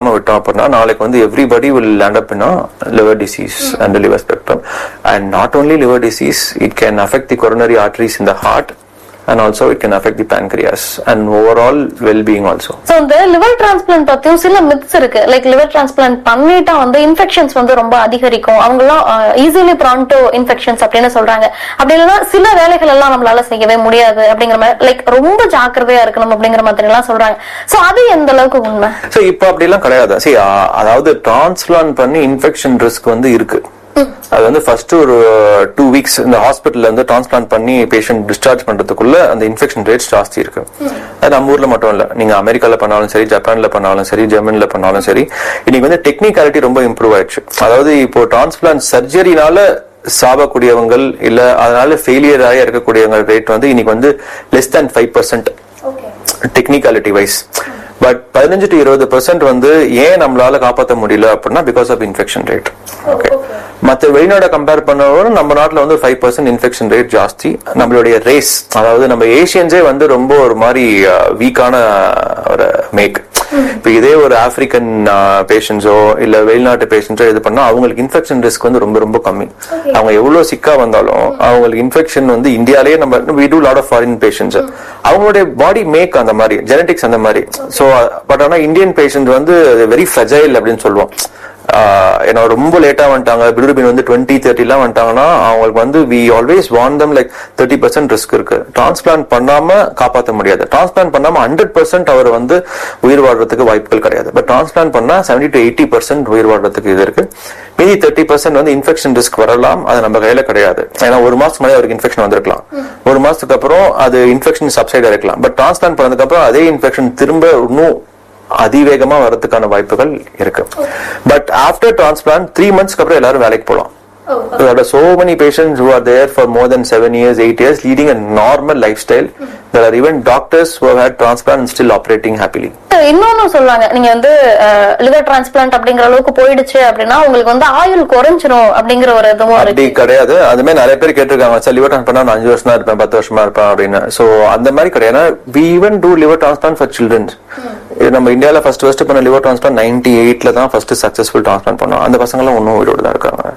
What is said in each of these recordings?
பண்ணாம விட்டோம் அப்படின்னா நாளைக்கு வந்து everybody will land up in liver disease and liver spectrum and not only liver disease it can affect the coronary arteries in the heart and also it can affect the pancreas and overall well-being also. So இந்த liver transplant பத்தியும் சில myths இருக்கு like liver transplant பண்ணிட்டா வந்து infections வந்து ரொம்ப அதிகரிக்கும் அவங்க எல்லாம் ஈஸிலி ப்ரான்டோ இன்ஃபெக்ஷன்ஸ் அப்படின்னு சொல்றாங்க அப்படி இல்லைன்னா சில வேலைகள் எல்லாம் நம்மளால செய்யவே முடியாது அப்படிங்கிற மாதிரி லைக் ரொம்ப ஜாக்கிரதையா இருக்கணும் அப்படிங்கிற மாதிரி எல்லாம் சொல்றாங்க சோ அது எந்த அளவுக்கு உண்மை ஸோ இப்போ அப்படிலாம் கிடையாது சரி அதாவது டிரான்ஸ்பிளான்ட் பண்ணி இன்ஃபெக்ஷன் ரிஸ்க் வந்து இருக்கு அது வந்து ஃபர்ஸ்ட் ஒரு டூ வீக்ஸ் இந்த ஹாஸ்பிட்டல்ல இருந்து டிரான்ஸ்பிளான்ட் பண்ணி பேஷண்ட் டிஸ்சார்ஜ் பண்றதுக்குள்ள அந்த இன்ஃபெக்ஷன் ரேட்ஸ் ஜாஸ்தி இருக்கு அது நம்ம ஊர்ல மட்டும் இல்ல நீங்க அமெரிக்கால பண்ணாலும் சரி ஜப்பான்ல பண்ணாலும் சரி ஜெர்மன்ல பண்ணாலும் சரி இன்னைக்கு வந்து டெக்னிக்காலிட்டி ரொம்ப இம்ப்ரூவ் ஆயிடுச்சு அதாவது இப்போ டிரான்ஸ்பிளான்ட் சர்ஜரினால சாவக்கூடியவங்கள் இல்ல அதனால ஃபெயிலியர் ஆகி இருக்கக்கூடியவங்க ரேட் வந்து இன்னைக்கு வந்து less than five percent technicality wise but பதினஞ்சு டு இருபது பெர்சென்ட் வந்து ஏன் நம்மளால காப்பாற்ற முடியல அப்படின்னா because of infection rate okay மற்ற வெளிநாட கம்பேர் பண்ணவோட நம்ம நாட்டில் வந்து ஃபைவ் பர்சன்ட் இன்ஃபெக்ஷன் ரேட் ஜாஸ்தி நம்மளுடைய ரேஸ் அதாவது நம்ம ஏஷியன்ஸே வந்து ரொம்ப ஒரு மாதிரி வீக்கான ஒரு மேக் இப்போ இதே ஒரு ஆப்பிரிக்கன் பேஷண்ட்ஸோ இல்ல வெளிநாட்டு பேஷண்ட்ஸோ இது பண்ணா அவங்களுக்கு இன்ஃபெக்ஷன் ரிஸ்க் வந்து ரொம்ப ரொம்ப கம்மி அவங்க எவ்வளவு சிக்கா வந்தாலும் அவங்களுக்கு இன்ஃபெக்ஷன் வந்து இந்தியாலேயே நம்ம we do lot of foreign patients அவங்களுடைய பாடி மேக் அந்த மாதிரி ஜெனடிக்ஸ் அந்த மாதிரி ஸோ பட் ஆனா இந்தியன் பேஷண்ட் வந்து வெரி ஃப்ரெஜைல் அப்படின்னு சொல்லுவோம் ஏன்னா ரொம்ப லேட்டா வந்துட்டாங்க பிலிருபின் வந்து டுவெண்ட்டி தேர்ட்டிலாம் வந்துட்டாங்கன்னா அவங்களுக்கு வந்து we always want them like thirty percent risk இருக்கு டிரான்ஸ்பிளான்ட் பண்ணாம காப்பாற்ற முடியாது டிரான்ஸ்பிளான்ட் பண்ணாம ஹண்ட்ரட் பர்சன்ட் அவர் வந்து உயிர் வாழ்றதுக்கு வாய்ப்புகள் கிடையாது பட் டிரான்ஸ்பிளான்ட் பண்ணா செவன்டி டு எயிட்டி பர்சன்ட் உயிர் வாழ்றதுக்கு இது இருக்கு மீதி தேர்ட்டி பர்சன்ட் வந்து இன்ஃபெக்ஷன் ரிஸ்க் வரலாம் அது நம்ம கையில கிடையாது ஏன்னா ஒரு மாசத்துக்கு முன்னாடி அவருக்கு இன்ஃபெக்ஷன் வந்திருக்கலாம் ஒரு மாசத்துக்கு அப்புறம் அது இன்ஃபெக்ஷன் சப்சைட் இருக்கலாம் பட் டிரான்ஸ்பிளான்ட் பண்ணதுக்கு அப்புறம் அதே இன்ஃபெக்ஷன் திரும்ப இன்னும் அதிவேகமா வரதுக்கான வாய்ப்புகள் இருக்கு பட் ஆஃப்டர் டிரான்ஸ்பிளான்ட் த்ரீ மந்த்ஸ்க்கு அப்புறம் எல்லாரும் வேலைக்கு போகலாம் There are so many patients who are there for more than seven years, eight years, leading a normal lifestyle. There are even doctors who have had transplant and still operating happily. இன்னொன்னு சொல்லுவாங்க நீங்க வந்து liver transplant அப்படிங்கிற அளவுக்கு போயிடுச்சு அப்படின்னா உங்களுக்கு வந்து ஆயுள் குறைஞ்சிரும் அப்படிங்கிற ஒரு இதுவும் அப்படி இருக்கு கிடையாது அது மாதிரி நிறைய பேர் கேட்டிருக்காங்க சார் லிவர் டிரான்ஸ்பிளான்ட் நான் அஞ்சு வருஷமா இருப்பேன் பத்து வருஷமா இருப்பேன் அப்படின்னு சோ அந்த மாதிரி கிடையாது we even do liver transplant for childrens இது நம்ம இந்தியால ஃபர்ஸ்ட் ஃபர்ஸ்ட் பண்ண லிவர் டிரான்ஸ்பிளான்ட் நைன்டி எயிட்ல தான் ஃபர்ஸ்ட் சக்சஸ்ஃபுல் டிரான்ஸ்பிளான்ட் பண்ணோம் அந்த பசங்க எல்லாம் இன்னும் உயிரோட தான் இருக்காங்க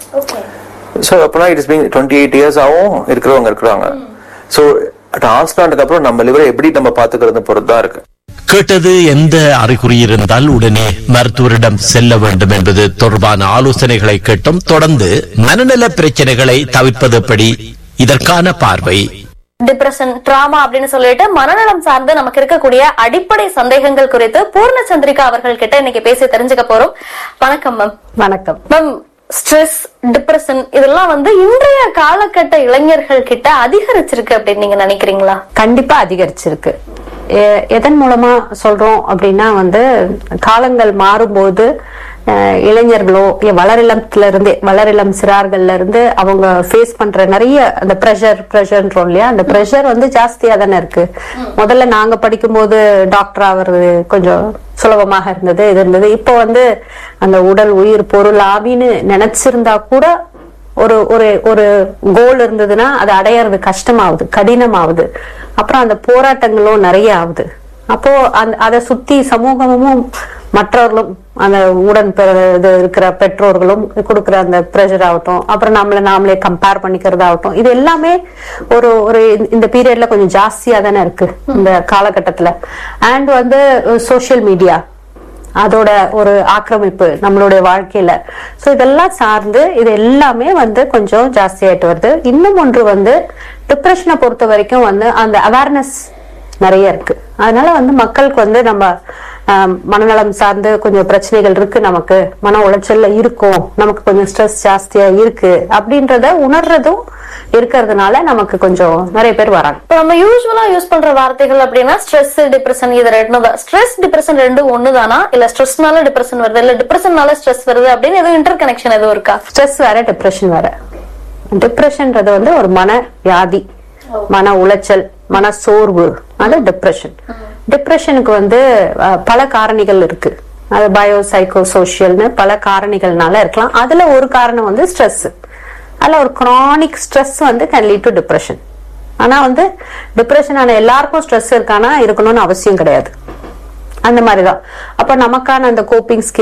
ஸோ அப்பனா it is being twenty eight years ஆகும் இருக்கிறவங்க இருக்கிறாங்க ஸோ டிரான்ஸ்பிளான்ட்க்கு அப்புறம் நம்ம லிவரை எப்படி நம்ம பாத்துக்கிறது பொறுத்து தான் இருக்கு கேட்டது எந்த அறிகுறி இருந்தால் உடனே மருத்துவரிடம் செல்ல வேண்டும் என்பது தொடர்பான ஆலோசனைகளை கேட்டும் தொடர்ந்து மனநல பிரச்சனைகளை தவிர்ப்பது எப்படி இதற்கான பார்வை டிப்ரெஷன் டிராமா அப்படின்னு சொல்லிட்டு மனநலம் சார்ந்து நமக்கு இருக்கக்கூடிய அடிப்படை சந்தேகங்கள் குறித்து பூர்ணச்சந்திரிகா அவர்கள் கிட்ட இன்னைக்கு பேசி தெரிஞ்சுக்க போறோம் வணக்கம் மேம் வணக்கம் மேம் ஸ்ட்ரெஸ் டிப்ரெஷன் இதெல்லாம் வந்து இன்றைய காலகட்ட இளைஞர்கள் கிட்ட அதிகரிச்சிருக்கு அப்படின்னு நீங்க நினைக்கிறீங்களா கண்டிப்பா அதிகரிச்சிருக்கு எ- எதன் மூலமா சொல்றோம் அப்படின்னா வந்து காலங்கள் மாறும்போது அஹ், இளைஞர்களோ இல்ல வளரிளத்துல இருந்தே வளரிளம் சிறார்கள்ல இருந்து அவங்க ஃபேஸ் பண்ற நிறைய அந்த ப்ரெஷர் ப்ரெஷர்ன்றோம் இல்லையா அந்த ப்ரெஷர் வந்து ஜாஸ்தியா தானே இருக்கு முதல்ல நாங்க படிக்கும்போது டாக்டர் ஆவறது கொஞ்சம் சுலபமாக இருந்தது இது இருந்தது இப்போ வந்து அந்த உடல் உயிர் பொருள் ஆவின்னு நினைச்சிருந்தா கூட ஒரு ஒரு ஒரு கோல் இருந்ததுன்னா அதை அடையறது கஷ்டமாகுது கடினமாகுது அப்புறம் அந்த போராட்டங்களும் நிறைய ஆகுது அப்போ அந்த அதை சுத்தி சமூகமும் மற்றவர்களும் அந்த உடன் பிற- இது இருக்கிற பெற்றோர்களும் கொடுக்கிற அந்த ப்ரெஷர் ஆகட்டும் அப்புறம் நம்மளை நாமளே கம்பேர் பண்ணிக்கிறது ஆகட்டும் இது எல்லாமே ஒரு ஒரு இந்த- இந்த பீரியட்ல கொஞ்சம் ஜாஸ்தியா தானே இருக்கு இந்த காலகட்டத்துல அண்ட் வந்து சோஷியல் மீடியா அதோட ஒரு ஆக்கிரமிப்பு நம்மளுடைய வாழ்க்கையில சோ இதெல்லாம் சார்ந்து இது எல்லாமே வந்து கொஞ்சம் ஜாஸ்தி ஆயிட்டு வருது இன்னும் ஒன்று வந்து டிப்ரெஷனை பொறுத்த வரைக்கும் வந்து அந்த அவேர்னஸ் நிறைய இருக்கு அதனால வந்து மக்களுக்கு வந்து நம்ம ஆம், மனநலம் சார்ந்து கொஞ்சம் பிரச்சனைகள் இருக்கு நமக்கு மன உளைச்சல்ல இருக்கும் நமக்கு கொஞ்சம் ஸ்ட்ரெஸ் ஜாஸ்தியா இருக்கு அப்படின்றத உணர்றதும் இருக்கிறதுனால நமக்கு கொஞ்சம் நிறைய பேர் வராங்க இப்ப நம்ம யூஸ்வலா யூஸ் பண்ற வார்த்தைகள் அப்படின்னா ஸ்ட்ரெஸ் டிப்ரெஷன் இது ரெண்டும் தான் ஸ்ட்ரெஸ் டிப்ரெஷன் ரெண்டும் ஒண்ணுதானா இல்ல ஸ்ட்ரெஸ்னால டிப்ரெஷன் வருது இல்ல டிப்ரெஷன்னால ஸ்ட்ரெஸ் வருது அப்படின்னு எதுவும் இன்டர் கனெக்ஷன் எதுவும் இருக்கா ஸ்ட்ரெஸ் வேற டிப்ரெஷன் வேற டிப்ரெஷன்ன்றது வந்து ஒரு மன வியாதி மன உளைச்சல் மன சோர்வு அது டிப்ரெஷன் டிப்ரெஷனுக்கு வந்து அஹ், பல காரணிகள் இருக்கு அது பயோ சைக்கோ சோசியல்னு பல காரணிகள்னால இருக்கலாம் அதுல ஒரு காரணம் வந்து ஸ்ட்ரெஸ் அதுல ஒரு chronic ஸ்ட்ரெஸ் வந்து கேன் லீட் டு டிப்ரெஷன் ஆனா வந்து டிப்ரெஷன் ஆன எல்லாருக்கும் ஸ்ட்ரெஸ் இருக்கானா இருக்கணும்னு அவசியம் கிடையாது அந்த மாதிரிதான் அப்ப நமக்கான அந்த கோப்பிங்